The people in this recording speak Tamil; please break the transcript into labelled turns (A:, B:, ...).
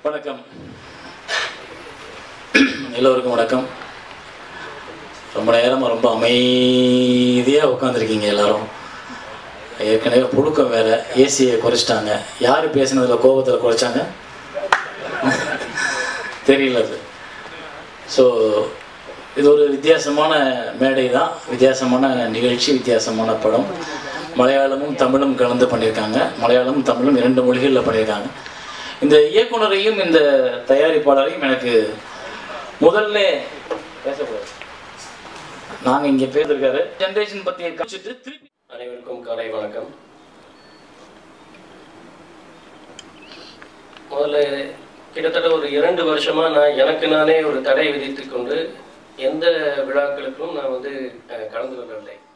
A: வணக்கம் எல்லோருக்கும் வணக்கம் ரொம்ப நேரமாக ரொம்ப அமைதியாக உட்காந்துருக்கீங்க எல்லாரும் ஏற்கனவே புழுக்கம் வேற ஏசியை குறைச்சிட்டாங்க யார் பேசினதுல கோபத்தில் குறைச்சாங்க தெரியல அது ஸோ இது ஒரு வித்தியாசமான மேடை தான் வித்தியாசமான நிகழ்ச்சி வித்தியாசமான படம் மலையாளமும் தமிழும் கலந்து பண்ணியிருக்காங்க மலையாளமும் தமிழும் இரண்டு மொழிகளில் பண்ணியிருக்காங்க இந்த இயக்குனரையும் இந்த தயாரிப்பாளரையும் எனக்கு முதல்ல பேசக்கூடாது நாங்கள் இங்கே பேசிருக்காரு ஜென்ரேஷன் பற்றி கழிச்சிட்டு திருப்பி
B: அனைவருக்கும் காலை வணக்கம் முதல்ல கிட்டத்தட்ட ஒரு இரண்டு வருஷமா நான் எனக்கு நானே ஒரு தடை விதித்துக் கொண்டு எந்த விழாக்களுக்கும் நான் வந்து அஹ், கலந்து கொள்ளவில்லை